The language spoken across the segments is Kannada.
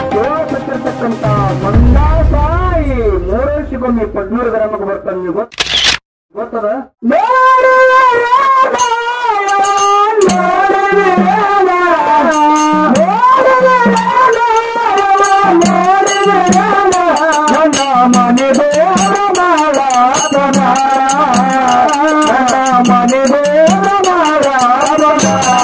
ದೇವಸತ್ತಿರ್ತಕ್ಕಂತ ಮಂದಾಸಾಯಿ ಮೂರು ವರ್ಷಕ್ಕೊಮ್ಮೆ ಪಡ್ನೂರು ಗ್ರಾಮಕ್ಕೆ ಬರ್ತಾನೆ ನೀವು ಗೊತ್ತ ಗೊತ್ತದ ನನ್ನ ಮನೆ ದೇವರ ಮಾರಾತನ ನನ್ನ ಮನೆ ದೇವರ ಮಾರಾತನ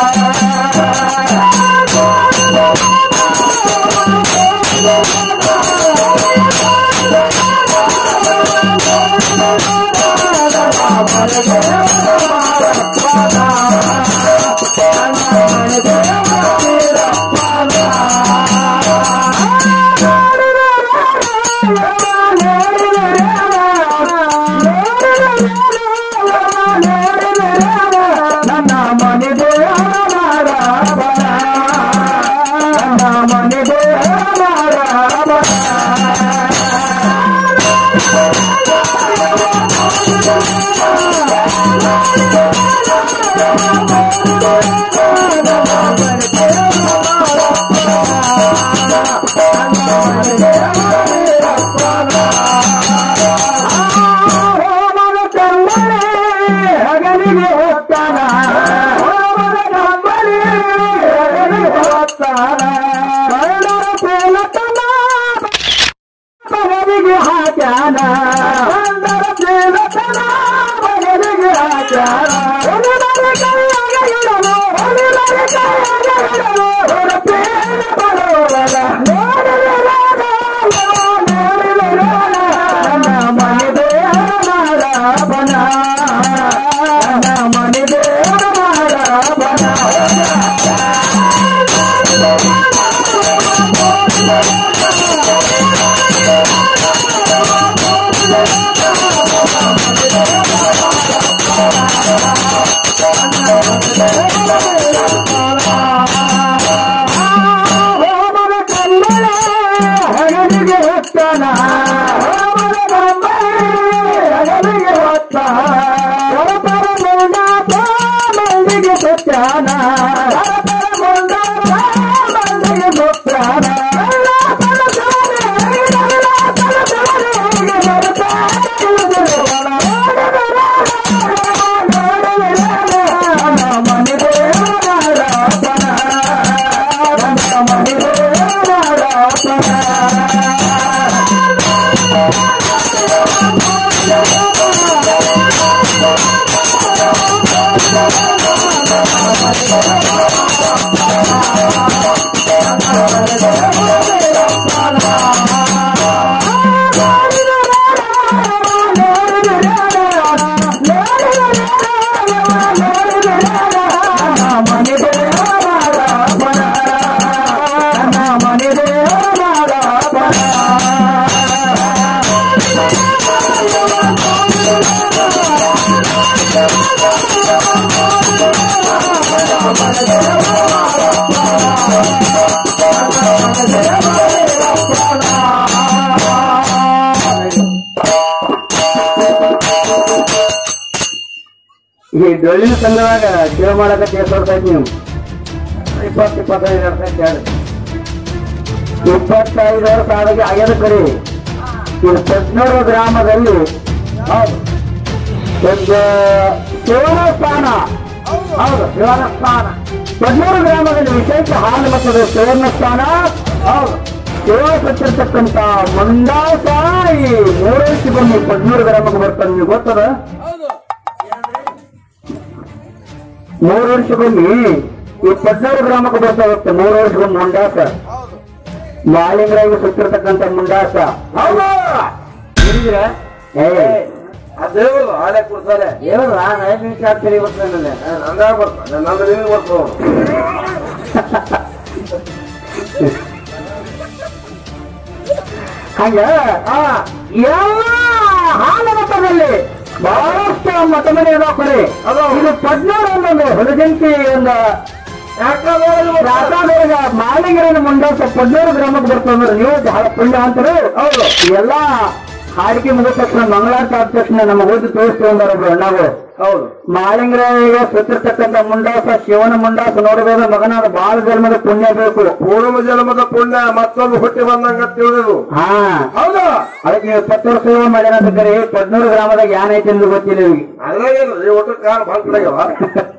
ನನ್ನ ಮನೆ ದೇವರ ಮಾರಾತನ ನನ್ನ ಮನೆ ದೇವರ ಮಾರಾತನ ಹೋಮದ ಕಂಬಳಿ ಹಗಲಿಗೆ ಹೋಗ್ತಾನ ಹೋಮದ ಕಂಬಳಿ ಹಗಲಿಗೆ ಹೋಗ್ತಾನ ಕಳ್ಳರ ಪೇಲತನ ಬಗಲಿಗೆ ಹಾಕ್ಯಾನ ಕಳ್ಳರ ಪೇಲತನ ಬಗಲಿಗೆ ಹಾಕ್ಯಾನ ಹೊಲಿದರೆ ಕೈಯಾಗ ಇಡಲು ಹೊಲಿದರೆ ಕೈಯಾಗ ಇಡಲು ಹೊರ ಪೇಲ ಬರೋವರ ನೋಡಿದರೆ ನೋಡಿದರೆ ನನ್ನ ಮನೆ ದೇವರ ಮಾರಾಪನ ನನ್ನ ಮನೆ ದೇವರ ಮಾರಾಪನ ಹೋಮದ ಕಲ್ಲಳೆ ಹಗಲಿಗೆ ಹೋಗ್ತಾನ ಹೋಮದ ಕಂಬಳಿ ಹಗಲಿಗೆ ಹೋಗ್ತಾನ ಹೊರಪರ ಮುಂಡಾತ ಮಲ್ಲಿಗೆ ಸತ್ಯಾನ ಹೊರಪರ ಮುಂಡಾತ ಮಲ್ಲಿಗೆ ಸತ್ಯಾನ ಎಲ್ಲ ಕನಸಾನೆ, ಎಲ್ಲ ಕನಸಾನೆ, ಹೀಗೆ ಬರ್ತಾನೆ ಉಳಿದಿರುವಳ. ನನ್ನ ಮನೆ ದೇವರ ಮಾರಾಪನ ನನ್ನ ಮನೆ ದೇವರ ಮಾರಾಪನ ಮನೆ ಮನೆ ಈ ಡೊಳ್ಳಿನ ಸಂಘದಾಗ ಸೇವೆ ಮಾಡಕತ್ತೆ ಎಷ್ಟು ವರ್ಷ ಆಯ್ತು ನೀವು ಇಪ್ಪತ್ತು ಇಪ್ಪತ್ತೈದು ವರ್ಷ ಆಯ್ತು ಹೇಳಿ ಇಪ್ಪತ್ತೈದು ವರ್ಷ ಆದಾಗ ಆಗ್ಯದ ಕರಿ ಇದು ಪಟ್ನೂರು ಗ್ರಾಮದಲ್ಲಿ ಹೌದು ಒಂದು ಶಿವನ ಸ್ಥಾನ ಹೌದು ಶಿವನ ಸ್ಥಾನ ಪಟ್ನೂರು ಗ್ರಾಮದಲ್ಲಿ ವಿಶೇಷ ಹಾಲು ಮತದ ಶಿವನ ಸ್ಥಾನ ಹೌದು ಶಿವ ಸತ್ತಿರ್ತಕ್ಕಂತ ಮಂದಾಸ ಈ ಮೂರು ವರ್ಷಕ್ಕೊಮ್ಮೆ ಪಟ್ನೂರು ಗ್ರಾಮಕ್ಕೆ ಬರ್ತಾನೆ ನಿಮ್ಗೆ ಗೊತ್ತದ ಮೂರು ವರ್ಷಕ್ಕೊಮ್ಮೆ ಈ ಪಟ್ನೂರು ಗ್ರಾಮಕ್ಕೆ ಬರ್ತಾ ಹೋಗ್ತದೆ ಮೂರು ವರ್ಷಕ್ಕೊಮ್ಮೆ ಮುಂಡಾಸ ಮಾಲಿಂಗರಾಗಿ ಸುತ್ತಿರ್ತಕ್ಕಂಥ ಮುಂಡಾಸ ಹೌದು ಹೇಳಿದ್ರ ಏ ಅದೇವಲ್ಲ ಹಾಳೆ ಕೊಡ್ತಾರೆ ದೇವ್ರ ಐದು ನಿಮಿಷ ಆಗ್ತೀರಿ ಇವತ್ತು ನಂದಾಗ ಬರ್ತಾನೆ ನನ್ನ ನಿನಗೆ ಬರ್ತಾವ ಹಂಗ ಆ, ಎಲ್ಲ ಹಾಲ ಮತದಲ್ಲಿ ಬಹಳಷ್ಟು ಮತ ಮನೆ ಅದಾವ ಕರೆ ಅದು ಇದು ಪದ್ನಾರು ಒಂದೊಂದು ಹೊಲಜಂತಿ ಒಂದು ರಾಸಾದವ್ರಿಗೆ ಮಾಲಿಂಗರನ್ನ ಮುಂಡಾಸ ಪದ್ನಾರು ಗ್ರಾಮಕ್ಕೆ ಬರ್ತಂದ್ರೆ ನೀವು ಬಹಳ ಪುಣ್ಯ ಅಂತಾರೆ ಹೌದು ಎಲ್ಲ ಹಾಡಿಕೆ ಮುಗಿದ ತಕ್ಷಣ ಮಂಗಳಾರತಿ ಆದ ತಕ್ಷಣ ನಮ್ಮ ಓದಿ ತೋರಿಸ್ತೀವಿ ಅಂದಾರ ಒಬ್ರು ಅಣ್ಣಾವು ಹೌದು ಮಾಳಿಂಗರಾಯಿಗೆ ಸುತ್ತಿರ್ತಕ್ಕಂಥ ಮುಂಡಾಸ ಶಿವನ ಮುಂಡಾಸ ನೋಡಬೇಕು ಮಗನಾದ ಬಾಳ ಜನ್ಮದ ಪುಣ್ಯ ಬೇಕು ಪೂರ್ವ ಜನ್ಮದ ಪುಣ್ಯ ಮತ್ತೊಂದು ಹುಟ್ಟಿ ಬಂದಂಗ ತಿಳಿದು ಹಾ ಹೌದಾ ಅದಕ್ಕೆ ನೀವು ಇಪ್ಪತ್ತು ವರ್ಷ ಸೇವೆ ಮಾಡ್ಯಾನ ಅಂತ ಕರಿ ಪಡ್ನೂರು ಗ್ರಾಮದಾಗ ಏನ್ ಐತಿ ಎಂದು ಗೊತ್ತಿಲ್ಲ ಇವ್ರಿಗೆ ಅದ್ರಾಗೇನು ಈ ಒಟ್ಟು ಕಾಲ ಬಂದ್ಬಿಡಾಗ್ಯವ